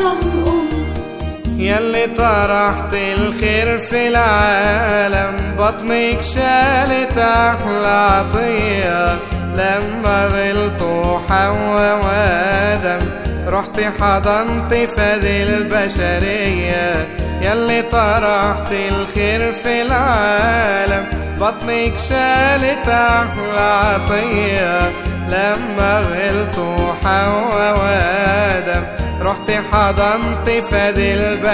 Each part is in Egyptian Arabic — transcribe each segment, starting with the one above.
أعظم أم يلي طرحت الخير في العالم بطنك شالت أحلى عطية لما غلطوا حواء وآدم رحت حضنت فدي البشرية يلي طرحت الخير في العالم بطنك شالت أحلى عطية لما غلطوا حواء وآدم رحت حضنت فدي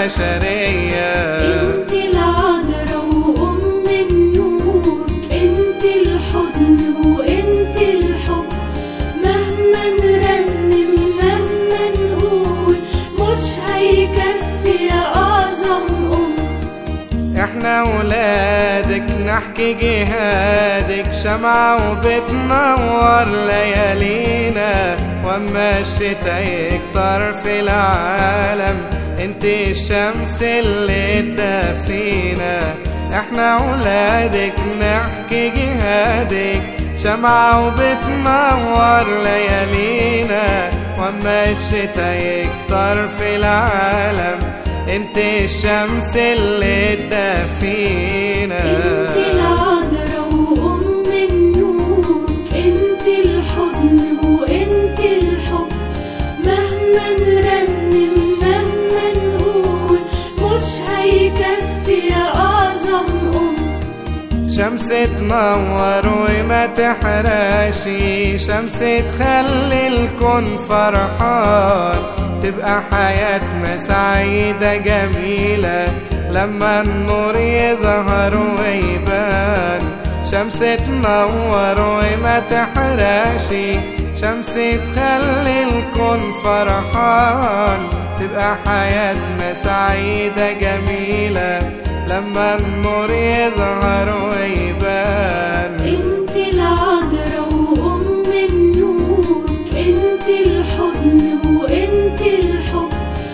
البشرية انت العذراء وأم النور انت الحضن وانت الحب مهما نرنم مهما نقول مش هيكفي يا أعظم أم احنا ولادك نحكي جهادك شمعة وبتنور ليالينا واما الشتا يكتر في العالم انت الشمس اللي تدفينا احنا ولادك نحكي جهادك شمعة وبتنور ليالينا واما الشتا يكتر في العالم انت الشمس اللي تدفينا انت العذراء وأم النور انت الحضن وانت الحب مهما نرنم مهما نقول مش هيكفي يا أعظم أم شمس تنور وما تحراشي شمس تخلي الكون فرحان تبقى حياتنا سعيدة جميلة لما النور يظهر ويبان شمس تنور وما تحراشي شمس تخلي الكون فرحان تبقى حياتنا سعيدة جميلة لما النور يظهر ويبان انت العذراء وأم النور انت الحضن وانت الحب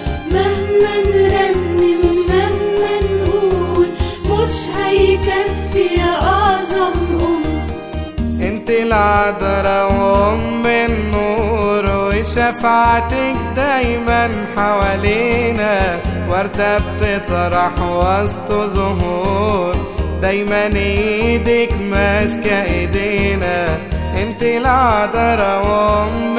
مهما نرنم مهما نقول مش هيكفي يا أعظم أم انت العذراء وام النور وشفاعتك دايما حوالينا وردة بتطرح وسط زهور دايما ايدك ماسكة ايدينا انت العذراء وام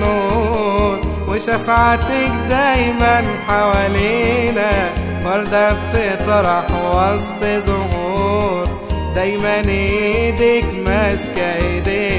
النور وشفاعتك دايما حوالينا وردة بتطرح وسط زهور دايما ايدك ماسكة ايدينا